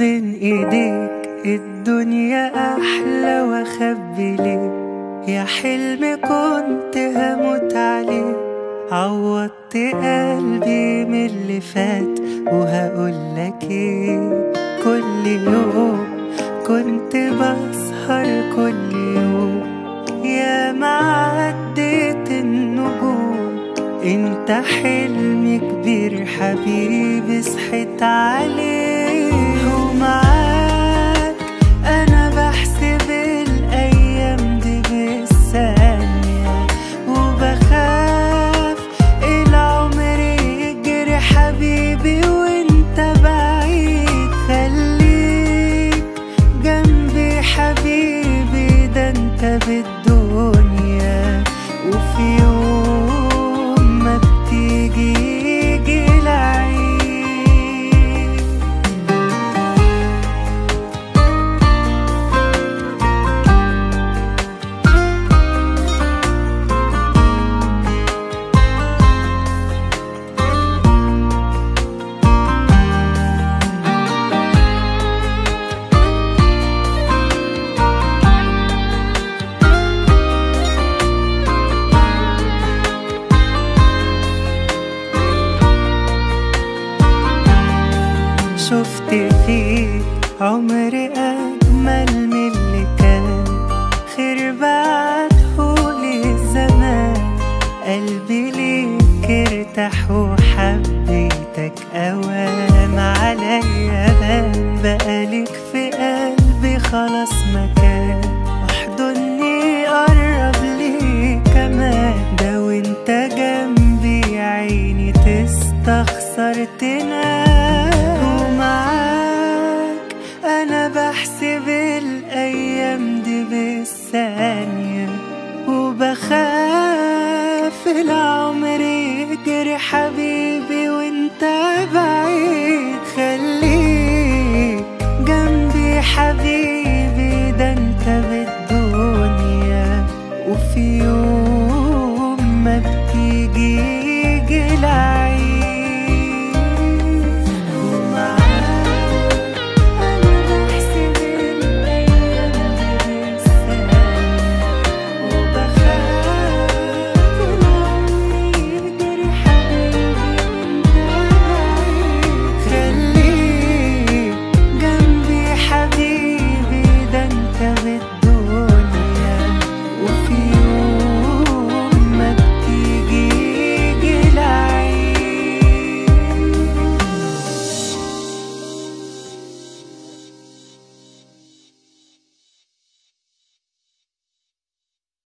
بين ايديك الدنيا احلى واخبي ليه يا حلم كنت هموت عليه عوضت قلبي من اللي فات وهقولك ايه كل يوم كنت بسهر كل يوم يا ما عديت النجوم انت حلم كبير حبيبي صحيت عليه ومعاك انا بحسب الايام دي بالثانية وبخاف العمر يجري حبيبي وانت بعيد خليك جنبي حبيبي ده انت بالدنيا وفي يوم ما بتيجي يجي العيد شفت فيك عمر أجمل من اللي كان خير بعدهولي الزمان قلبي ليك ارتاح وحبيتك أوام عليا بان بقالك في قلبي خلاص مكان احضني قرب لي كمان ده وانت جنبي يا عيني تستخسر تنام ومعاك انا بحسب الايام دي بالثانية وبخاف العمر يجري حبيبي وانت بعيد خليك جنبي حبيبي ده انت بالدنيا وفي يوم